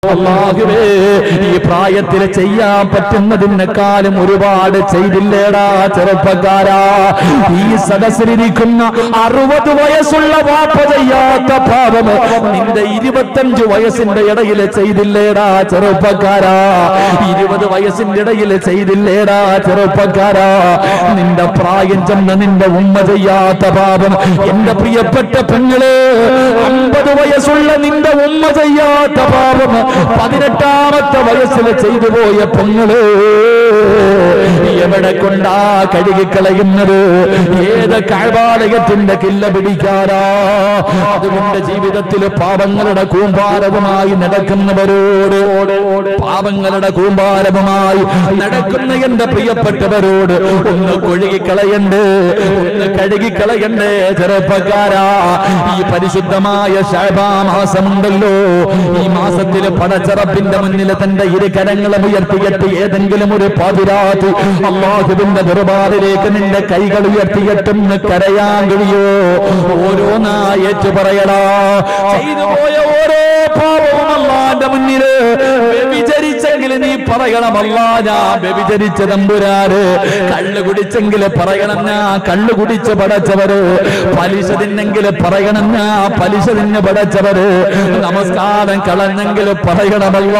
അല്ലാഹുവേ ഈ പ്രായത്തിൽ ചെയ്യാൻ പറ്റുന്നതിനേക്കാളും ഒരുപാട് ചെയ്തില്ലേടാ ചെറുപ്പക്കാരാ ഈ സദസ്സിലിരിക്കുന്ന അറുപത് വയസ്സുള്ള വാപ്പ ചെയ്യാത്ത പാപം നിന്റെ ഇരുപത്തഞ്ച് വയസ്സിന്റെ ഇടയിൽ ചെയ്തില്ലേടാ ചെറുപ്പക്കാരാ ഇരുപത് വയസ്സിന്റെ ഇടയിൽ ചെയ്തില്ലേടാ ചെറുപ്പക്കാരാ നിന്റെ പ്രായം ചെന്ന നിന്റെ ഉമ്മ ചെയ്യാത്ത പാപം എന്റെ പ്രിയപ്പെട്ട പെങ്ങള് അമ്പത് വയസ്സുള്ള നിന്റെ ഉമ്മ ചെയ്യാത്ത പാപം പതിനെട്ടാമത്തെ വയസ്സിൽ ചെയ്തു പോയ പെങ്ങള് എവിടെ കൊണ്ടാ കഴുകിക്കളയുന്നത് ഏത് കഴവാലയത്തിന്റെ കില്ല പിടിക്കാരാ അതുകൊണ്ട് ജീവിതത്തിൽ പാപങ്ങളുടെ കൂമ്പാരവുമായി നടക്കുന്നവരോട് പാപങ്ങളുടെ കൂമ്പാരവുമായി നടക്കുന്ന എന്റെ പ്രിയപ്പെട്ടവരോട് ഒന്ന് കൊഴുകിക്കളയണ്ട് ഒന്ന് കഴുകിക്കളയണ്ടേ ചെറുപ്പക്കാരാ ഈ പരിശുദ്ധമായ ഷാബാ മാസമുണ്ടല്ലോ ഈ മാസത്തിൽ പടച്ചറപ്പിന്റെ മുന്നിൽ തന്റെ ഇരു കരങ്ങളും ഉയർത്തിയിട്ട് ഏതെങ്കിലും ഒരു പാതിരാത്ത് അള്ളാഹുവിന്റെ ദർബാറിലേക്ക് നിന്റെ കൈകൾ ഉയർത്തിയിട്ടെന്ന് കരയാൻ കഴിയോ ഓരോന്നായേറ്റ് പറയടാ ചെയ്തു പോയ ഓരോ പാപവും അള്ളാന്റെ മുന്നില് വ്യഭിചരിച്ചെങ്കിൽ നീ പറയണമല്ല ഞാൻ വ്യഭിചരിച്ച തമ്പുരാര് കള്ള് കുടിച്ചെങ്കിൽ പറയണം ഞാൻ കള്ള് കുടിച്ച് പടച്ചവര് പലിശ തിന്നെങ്കിൽ പറയണം ഞാൻ പലിശ തിന്ന് പടച്ചവര് നമസ്കാരം കളഞ്ഞെങ്കിൽ പറയണമല്ല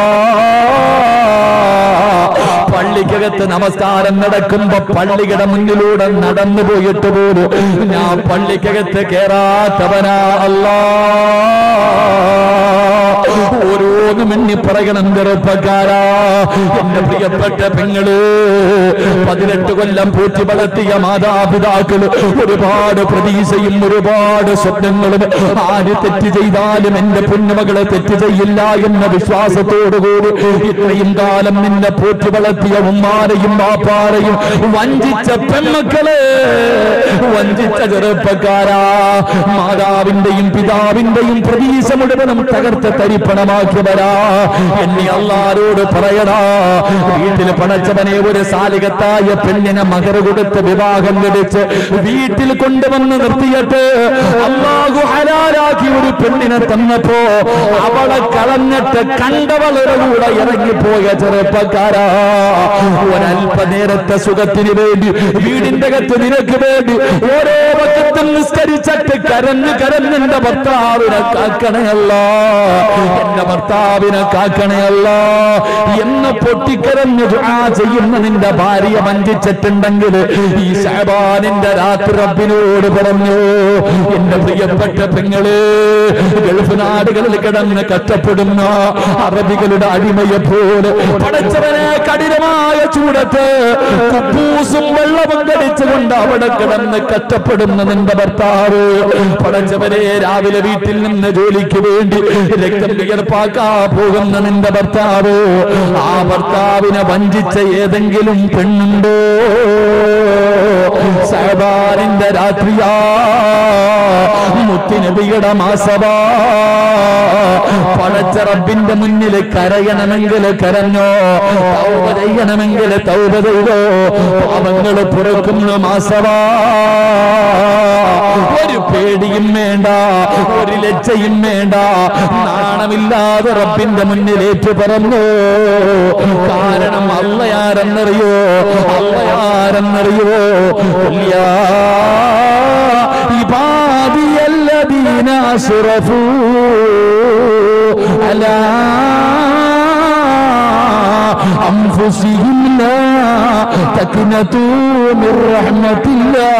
പള്ളിക്കകത്ത് നമസ്കാരം നടക്കുമ്പോ പള്ളിയുടെ മുന്നിലൂടെ നടന്നു പോയിട്ട് പോലും ഞാൻ പള്ളിക്കകത്ത് കേറാത്തവനാ അല്ലാ ഓരോന്നും എണ്ണി പറയണം ചെറുപ്പക്കാരാ എന്റെ പ്രിയപ്പെട്ട പെങ്ങള് പതിനെട്ട് കൊല്ലം പൂറ്റി വളർത്തിയ മാതാപിതാക്കള് ഒരുപാട് പ്രതീക്ഷയും ഒരുപാട് സ്വപ്നങ്ങളും ആര് തെറ്റ് ചെയ്താലും എന്റെ പൊന്നുമകളെ തെറ്റ് ചെയ്യില്ല എന്ന വിശ്വാസത്തോടുകൂടി ഇത്രയും കാലം നിന്നെ പോറ്റി വളർത്തിയ ഉമ്മാരെയും ബാപ്പാരെയും വഞ്ചിച്ച പെൺമക്കളെ വഞ്ചിച്ച ചെറുപ്പക്കാരാ മാതാവിന്റെയും പിതാവിന്റെയും പ്രതീക്ഷ മുഴുവനും തകർത്ത് തരിപ്പണമാക്കിയവരാ എന്നെ അള്ളാരോട് പറയടാ വീട്ടിൽ പണച്ചവനെ ഒരു സാലികത്തായ പെണ്ണിനെ മകര കൊടുത്ത് വിവാഹം കഴിച്ച് വീട്ടിൽ കൊണ്ടുവന്ന് നിർത്തിയിട്ട് അള്ളാഹു ഹലാലാക്കി ഒരു പെണ്ണിനെ തന്നപ്പോ അവളെ കളഞ്ഞിട്ട് കണ്ടവളുടെ കൂടെ ഇറങ്ങിപ്പോയ ചെറുപ്പക്കാരാ ഒരല്പനേരത്തെ സുഖത്തിന് വേണ്ടി വീടിന്റെ അകത്ത് നിനക്ക് വേണ്ടി ഓരോ പക്കത്തും നിസ്കരിച്ചിട്ട് കരഞ്ഞ് കരഞ്ഞെന്റെ ഭർത്താവിനെ കാക്കണയല്ല എന്റെ ഭർത്താവിനെ കാക്കണയല്ല എന്ന് പൊട്ടിക്കരഞ്ഞ് ദുആ ചെയ്യുന്ന നിന്റെ ഭാര്യ വഞ്ചിച്ചിട്ടുണ്ടെങ്കിൽ ഈ ഷാബാനിന്റെ രാത്രി റബ്ബിനോട് പറഞ്ഞു എന്റെ പ്രിയപ്പെട്ട പെങ്ങള് ഗൾഫ് നാടുകളിൽ കിടന്ന് കഷ്ടപ്പെടുന്ന അറബികളുടെ അടിമയെ പോലെ പടച്ചവനെ കഠിനമായ ചൂടത്ത് കുപ്പൂസും വെള്ളവും കടിച്ചുകൊണ്ട് അവിടെ കിടന്ന് കഷ്ടപ്പെടുന്ന നിന്റെ ഭർത്താവ് പടച്ചവനെ രാവിലെ വീട്ടിൽ നിന്ന് ജോലിക്ക് വേണ്ടി രക്തം വിയർപ്പാക്കാ പോകുന്ന നിന്റെ ഭർത്താവ് ആ ഭർത്താവിനെ വഞ്ചിച്ച ഏതെങ്കിലും പെണ്ണുണ്ടോ സഹബാനിന്റെ രാത്രിയാ മുത്തിനബിയുടെ മാസവാ പടച്ച റബ്ബിന്റെ മുന്നിൽ കരയണമെങ്കിൽ കരഞ്ഞോ തൗബ ചെയ്യണമെങ്കിൽ തൗബ ചെയ്തോ പാപങ്ങൾ പുറക്കുന്ന മാസവാ ഒരു പേടിയും വേണ്ട ഒരു ലജ്ജയും വേണ്ട നാണമില്ലാതെ റബ്ബിന്റെ മുന്നിൽ ഏറ്റു പറഞ്ഞു കാരണം അള്ളയാരെന്നറിയോ അള്ളയാരെന്നറിയോ ഇല്ലാ عبادي الذين أسرفوا على أنفسهم لا تقنطوا من رحمة الله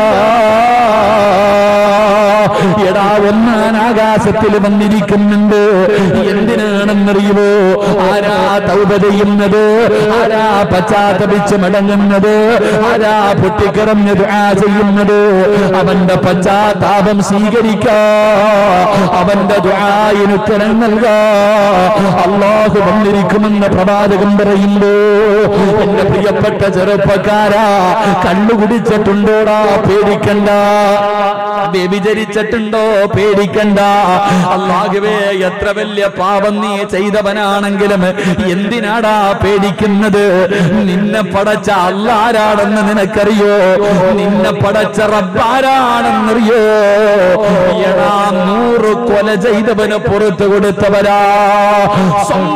എടാ ഒന്നാൻ ആകാശത്തിൽ വന്നിരിക്കുന്നുണ്ട് എന്തിനാണെന്നറിയുമോ ആരാ തൗബ ചെയ്യുന്നത് ആരാ പശ്ചാത്തപിച്ച് മടങ്ങുന്നത് ആരാ പൊട്ടിക്കിറഞ്ഞ് ദുആ ചെയ്യുന്നത് അവന്റെ പശ്ചാത്താപം സ്വീകരിക്കാ അവന്റെ ദുആയിന് ഉത്തരം നൽകാ അള്ളാഹു വന്നിരിക്കുമെന്ന് പ്രവാചകൻ പറയുമ്പോ എന്റെ പ്രിയപ്പെട്ട ചെറുപ്പക്കാരാ കണ്ണുകുടിച്ചിട്ടുണ്ടോടാ പേടിക്കണ്ട വ്യഭിചരിച്ചിട്ടുണ്ടോ പേടിക്കണ്ട അള്ളാഹുവേ എത്ര വലിയ പാപം നീ ചെയ്തവനാണെങ്കിലും എന്തിനാടാ പേടിക്കുന്നത് നിന്നെ പടച്ച അല്ലാരാണെന്ന് നിനക്കറിയോ നിന്നെ പടച്ച റബ്ബാരാണെന്നറിയോ എടാ നൂറ് കൊല ചെയ്തവന് പുറത്തു കൊടുത്തവരാ സ്വന്തം